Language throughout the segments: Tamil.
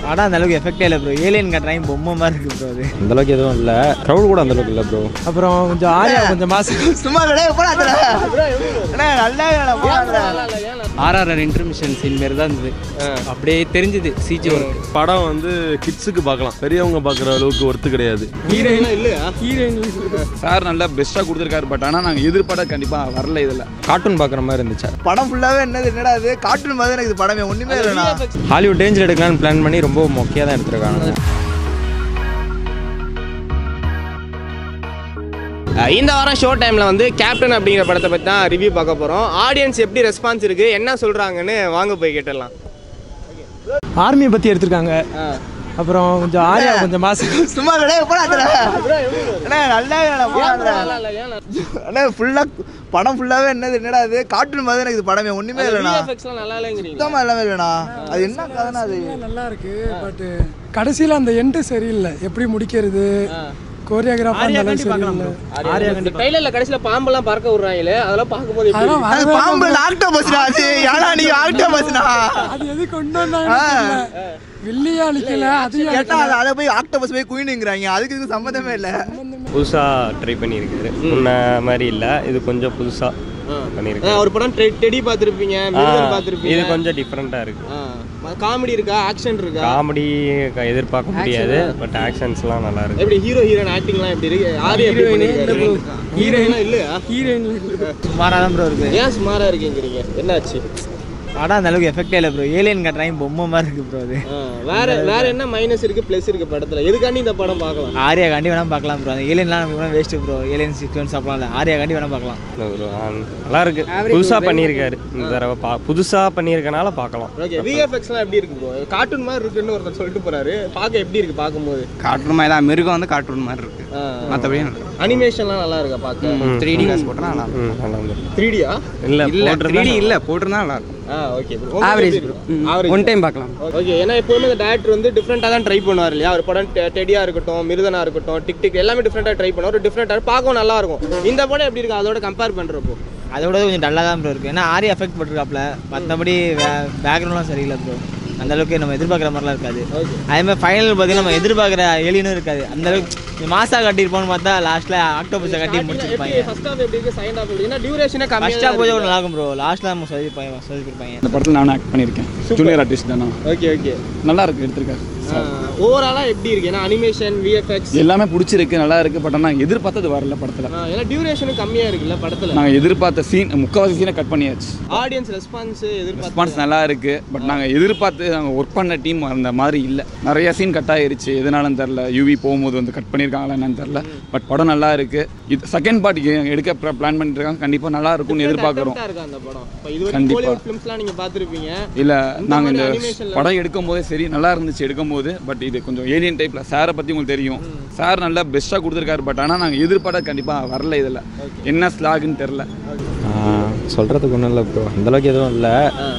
படம் அந்த அளவுக்கு எஃபெக்டே இல்லை ப்ரோ ஏலியன் கட்டுறாங்க பொம்மை மாதிரி இருக்கு ப்ரோ அது அந்த அளவுக்கு எதுவும் இல்லை க்ரௌட் கூட அந்த அளவுக்கு இல்லை ப்ரோ அப்புறம் கொஞ்சம் ஆர்யா கொஞ்சம் மாசம் சும்மா கிடையாது போடாதுல நல்லா ஆர்ஆர்ஆர் இன்டர்மிஷன் சீன் மாரி தான் இருந்தது அப்படியே தெரிஞ்சுது சிஜி ஒர்க் படம் வந்து கிட்ஸுக்கு பார்க்கலாம் பெரியவங்க பார்க்குற அளவுக்கு ஒர்த்து கிடையாது சார் நல்லா பெஸ்ட்டாக கொடுத்துருக்காரு பட் ஆனால் நாங்கள் எதிர்பார்த்த கண்டிப்பாக வரல இதில் கார்ட்டூன் பார்க்குற மாதிரி இருந்துச்சு படம் ஃபுல்லாவே என்னது என்னடா அது கார்ட்டூன் மாதிரி எனக்கு இது படமே ஒண்ணுமே இல்லைண்ணா ஹாலிவுட் ரேஞ்சில் எடுக்கலாம்னு பிளான் பண்ணி ரொம்ப மொக்கையாக தான் எடுத்திருக்காங்க அஹ் இந்த வாரம் ஷோ டைமில் வந்து கேப்டன் அப்படிங்கிற படத்தை பற்றி தான் ரிவ்யூ பார்க்க போகிறோம் ஆடியன்ஸ் எப்படி ரெஸ்பான்ஸ் இருக்குது என்ன சொல்கிறாங்கன்னு வாங்க போய் கேட்டுடலாம் ஆர்மியை பற்றி எடுத்திருக்காங்க அப்புறம் கொஞ்சம் ஆர்யா கொஞ்சம் மாசம் சும்மா கிடையாது போடாதுல நல்லா போடாதுல அண்ணா ஃபுல்லா படம் ஃபுல்லாவே என்னது என்னடா அது கார்ட்டூன் மாதிரி எனக்கு இது படமே ஒண்ணுமே இல்லைண்ணா நல்லா இல்லைங்கிறீங்க சுத்தமா எல்லாமே இல்லைண்ணா அது என்ன கதைனா அது நல்லா இருக்கு பட் கடைசியில் அந்த எண்டு சரியில்லை எப்படி முடிக்கிறது கோரியோகிராஃபர் அந்த அளவுக்கு சரியில்லை ட்ரெயிலரில் கடைசியில் பாம்பெல்லாம் பறக்க விட்றாங்களே அதெல்லாம் பார்க்கும்போது எப்படி அதெல்லாம் அது வரவே பாம்பு ஆக்டோபஸ்னா அது ஏன்னா நீங்க ஆக்டோபஸ்னா அது எது கொண்டு வந்தாங்க வில்லியா அழிக்கல அதையும் கேட்டா அது அதை போய் ஆக்டோபஸ் போய் குயினுங்கிறாங்க அதுக்கு இதுக்கு சம்மந்தமே இல்லை புதுசாக ட்ரை பண்ணியிருக்காரு முன்ன மாதிரி இல்லை இது கொஞ்சம் புதுசாக பண்ணியிருக்காரு அஹ் ஒரு படம் டெ- டெடி பார்த்துருப்பீங்க மிருகன் பார்த்துருப்பீங்க இது கொஞ்சம் டிஃப்ரெண்ட்டாக இருக்குது காமெடி இருக்கா ஆக்ஷன் இருக்கா காமெடி எதிர்பார்க்க முடியாது பட் ஆக்ஷன்ஸ்லாம் நல்லா இருக்கு எப்படி ஹீரோ ஹீரோயின் ஆக்டிங்லாம் எப்படி இருக்கு ஆரி எப்படி பண்ணிருக்காரு ஹீரோயின்லாம் இல்லையா சுமாராக தான் ப்ரோ இருக்கு ஏன் சுமாரா இருக்கீங்கிறீங்க என்னாச்சு படம் அந்த அளவுக்கு எஃபெக்டே இல்லை ப்ரோ ஏலியன் கட்டுறாங்க பொம்மை மாதிரி இருக்கு ப்ரோ அது ஆ, வேற வேற என்ன மைனஸ் இருக்கு ப்ளஸ் இருக்கு படத்துல எதுக்காண்டி இந்த படம் பார்க்கலாம் ஆரியா காண்டி வேணா பார்க்கலாம் ப்ரோ அந்த ஏலியன்லாம் நமக்கு வேஸ்ட் ப்ரோ ஏலியன் சீக்வன்ஸ் சாப்பிடலாம் இல்லை ஆரியா காண்டி வேணா பார்க்கலாம் ஒரு, ஆ, நல்லா இருக்கு புதுசாக பண்ணியிருக்காரு இந்த தடவை பா புதுசாக பண்ணியிருக்கனால பார்க்கலாம் ஓகே விஎஃப்எக்ஸ்லாம் எப்படி இருக்கு ப்ரோ கார்ட்டூன் மாதிரி இருக்குன்னு ஒருத்தர் சொல்லிட்டு போறாரு பார்க்க எப்படி இருக்கு பார்க்கும்போது கார்ட்டூன் மாதிரி தான் மிருகம் வந்து கார்ட்டூன் மாதிரி இருக்கு மற்றபடி அனிமேஷன்லாம் நல்லா இருக்கா பார்க்க த்ரீ டி கிளாஸ் போட்டால் நல்லா இருக்கும் ம் நல்லா இருந்தது த்ரீ டியா இல்லை இல்லை த்ரீ டி இல்லை போட்டிருந்தா நல்லா இருக்கும் ஆ okay average average one time பார்க்கலாம் ஓகே ஏன்னா எப்பவுமே இந்த டேரக்டர் வந்து டிஃப்ரெண்ட்டாக தான் ட்ரை பண்ணுவார் இல்லையா ஒரு படம் டெ- டெடியா இருக்கட்டும் மிருதனா இருக்கட்டும் டிக் டிக் எல்லாமே டிஃப்ரெண்ட்டாக ட்ரை பண்ணுவார் ஒரு டிஃப்ரெண்ட்டாக பார்க்கவும் நல்லா இருக்கும் இந்த படம் எப்படி இருக்கு அதோட கம்பேர் பண்றப்போ அதோட கொஞ்சம் டல்லாக தான் ப்ரோ இருக்கு ஏன்னா ஆரி எஃபெக்ட் போட்டிருக்காப்ல மற்றபடி பேக்ரவுண்ட்லாம் சரியில்லை ப்ரோ அந்த அளவுக்கு நம்ம எதிர்பார்க்குற மாதிரிலாம் இருக்காது அதே மாதிரி ஃபைனல் பார்த்தீங்கன்னா நம்ம எதிர்பார்க்குற ஏலியனும் இருக்காது அந்த அளவுக்கு மாசா கட்டியிருப்போம்னு பார்த்தா லாஸ்ட்டில் ஆக்டோபஸை கட்டி எப்படி முடிச்சிருப்பாங்க ஃபர்ஸ்ட் ஹாஃப் எப்படி இருக்கு செகண்ட் ஹாஃப் எப்படி ஏன்னா டியூரேஷனே ஃபர்ஸ்ட் கம்மியாக ஹாஃப் கொஞ்சம் நல்லா இருக்கும் ப்ரோ லாஸ்ட்டில் நம்ம சொல்லியிருப்பாங்க சொல்லியிருப்பாங்க இந்த படத்தில் நானும் ஆக்ட் பண்ணியிருக்கேன் ஜூனியர் ஆர்டிஸ்ட் தானே ஓகே ஓகே நல்லா இருக்கு எடுத்திருக்காரு ஓவராலாக எப்படி இருக்கு ஏன்னா அனிமேஷன் விஎஃப்எக்ஸ் எல்லாமே பிடிச்சிருக்கு நல்லா இருக்கு பட் ஆனால் எதிர்பார்த்தது வரல படத்தில் ஏன்னா டியூரேஷனும் கம்மியாக இருக்குல்ல படத்தில் நாங்கள் எதிர்பார்த்த சீன் முக்கால்வாசி சீனை கட் பண்ணியாச்சு ஆடியன்ஸ் ரெஸ்பான்ஸ் எதிர்பார்த்து ரெஸ்பான்ஸ் நல்லா இருக்கு பட் நாங்கள் எதிர்பார்த்து நாங்கள் ஒர்க் பண்ண டீம் அந்த மாதிரி இல்லை நிறைய சீன் கட் ஆயிருச்சு எதனாலும் தெரில யூவி போகும்போது வந்து கட் பண்ணியிருக்காங்களா என்னன்னு தெரில பட் படம் நல்லா இருக்கு இது செகண்ட் பார்ட் எடுக்க பிளான் பண்ணிட்டு இருக்காங்க கண்டிப்பாக நல்லா இருக்கும்னு எதிர்பார்க்குறோம் Attempt-ஆ இருக்கா அந்த படம் இப்போ இது வரைக்கும் கண்டிப்பா. ஹாலிவுட் ஃபிலிம்ஸ்லாம் நீங்கள் பார்த்துருப்பீங்க இல்லை நாங்கள் இந்த மாதிரி animation ல- படம் எடுக்கும் போதே சரி நல்லா இருந்துச்சு எடுக்கும் போது பட் இது கொஞ்சம் ஏலியன் டைப்பில் சாரை பற்றி உங்களுக்கு தெரியும் சார் நல்லா பெஸ்ட்டாக கொடுத்துருக்காரு பட் ஆனால் நாங்கள் எதிர்பார்த்த கண்டிப்பாக வரல இதில் என்ன ஸ்லாகுன்னு தெரில சொல்கிறதுக்கு ஒன்றும் இல்லை ப்ரோ அந்தளவுக்கு எதுவும் இல்லை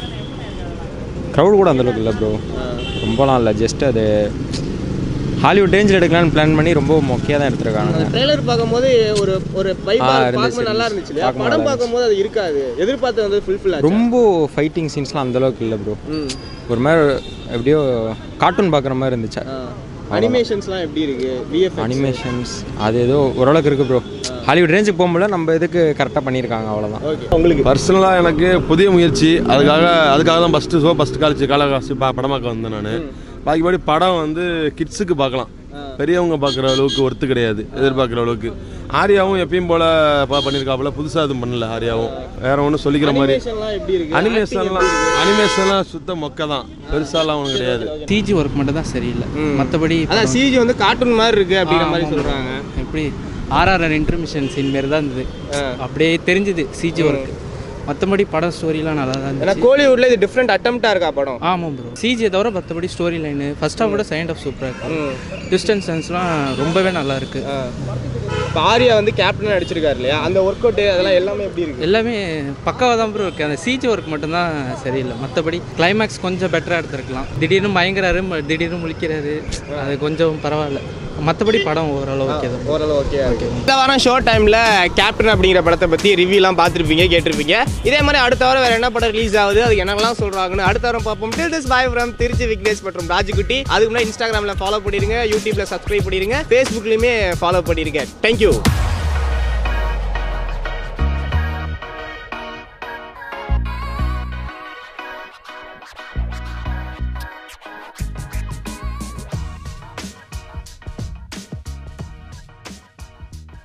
க்ரௌட் கூட அந்தளவுக்கு இல்லை ப்ரோ ரொம்பலாம் இல்லை ஜஸ்ட் அது ஹாலிவுட் ரேஞ்சில் எடுக்கலாம்னு பிளான் பண்ணி ரொம்ப மொக்கையாக தான் எடுத்திருக்காங்க ட்ரெய்லர் பார்க்கும்போது ஒரு ஒரு வைப் ஆ, பார்க்கும்போது இருந்துச்சு, நல்லா இருந்துச்சு இல்லையா பார்க்கும்போது படம் நல்லா பார்க்கும்போது அது இருக்காது எதிர்பார்த்து வந்து ஃபுல்ஃபில் ஆச்சு ரொம்ப ஃபைட்டிங் சீன்ஸ்லாம் அந்தளவுக்கு இல்லை ப்ரோ ம் ஒரு மாதிரி எப்படியோ கார்ட்டூன் பார்க்குற மாதிரி இருந்துச்சு அனிமேஷன்ஸ்லாம் எப்படி இருக்கு விஎஃப்எக்ஸ் அனிமேஷன்ஸ் அது ஏதோ ஓரளவுக்கு இருக்குது ப்ரோ ஹாலிவுட் ரேஞ்சுக்கு போகும்போது நம்ம இதுக்கு கரெக்டாக பண்ணியிருக்காங்க அவ்வளோதான் ஓகே உங்களுக்கு பர்சனலாக எனக்கு புதிய முயற்சி அதுக்காக அதுக்காக தான் ஃபஸ்ட்டு ஷோ ஃபஸ்ட்டு காலேஜ் காலகாசி பா படமாக்க வந்தேன் நான் பாக்கிப்படி படம் வந்து கிட்ஸுக்கு பார்க்கலாம் பெரியவங்க பார்க்குற அளவுக்கு ஒர்த்து கிடையாது எதிர்பார்க்குற அளவுக்கு ஆரியாவும் எப்பயும் போல ப- பண்ணியிருக்காப்புல புதுசாக எதுவும் பண்ணல ஆரியாவும் வேற ஒன்றும் சொல்லிக்கிற மாதிரி அனிமேஷன்லாம் எப்படி இருக்கு அனிமேஷன்லாம் அனிமேஷன்லாம் சுத்த மொக்க தான் பெருசாலாம் ஒன்றும் கிடையாது சிஜி ஒர்க் மட்டும் தான் சரியில்லை மற்றபடி அதான் சிஜி வந்து கார்ட்டூன் மாதிரி இருக்கு அப்படிங்கிற மாதிரி சொல்றாங்க எப்படி ஆர்ஆர்ஆர் இன்டர்மிஷன் சீன் மாரி தான் இருந்தது அப்படியே தெரிஞ்சுது சிஜி ஒர்க் மற்றபடி படம் ஸ்டோரிலாம் நல்லா தான் ஏன்னா இருந்துச்சு கோலிவுட்ல இது டிஃப்ரெண்ட் அட்டம்ப்டா இருக்கா படம் ஆமாம் ப்ரோ சிஜியை தவிர மற்றபடி ஸ்டோரி லைனு ஃபர்ஸ்ட் ஹாஃப் விட செகண்ட் ஹாஃப் சூப்பராக இருக்கு டிஸ்டன்ஸ் சென்ஸ்லாம் ரொம்பவே நல்லா இருக்கு இப்போ ஆரியா வந்து கேப்டன் நடிச்சிருக்காரு இல்லையா அந்த ஒர்க் அவுட் அதெல்லாம் எல்லாமே எப்படி இருக்கு எல்லாமே பக்காவாக தான் ப்ரோ இருக்கு அந்த சிஜி ஒர்க் மட்டும்தான் சரியில்லை மற்றபடி கிளைமேக்ஸ் கொஞ்சம் பெட்டராக எடுத்துருக்கலாம் திடீர்னு பயங்கராரு ம- திடீர்னு முழிக்கிறாரு அது கொஞ்சம் பரவாயில்ல மற்றபடி படம் ஓரளவு ஓகே தான் ஓரளவு ஓகே ஓகே இந்த வாரம் ஷோ டைமில் கேப்டன் அப்படிங்கிற படத்தை பற்றி ரிவ்யூலாம் பார்த்துருப்பீங்க கேட்டிருப்பீங்க இதே மாதிரி அடுத்த வாரம் வேறு என்ன படம் ரிலீஸ் ஆகுது அது என்னெல்லாம் சொல்கிறாங்கன்னு அடுத்த வாரம் பார்ப்போம் till this bye from Trichy Vignesh மற்றும் ராஜுகுட்டி அதுக்கு முன்னாடி இன்ஸ்டாகிராமில் ஃபாலோ பண்ணிடுங்க யூடியூப்பில் சப்ஸ்கிரைப் பண்ணிடுங்க ஃபேஸ்புக்லேயுமே ஃபாலோ பண்ணிடுங்க தேங்க்யூ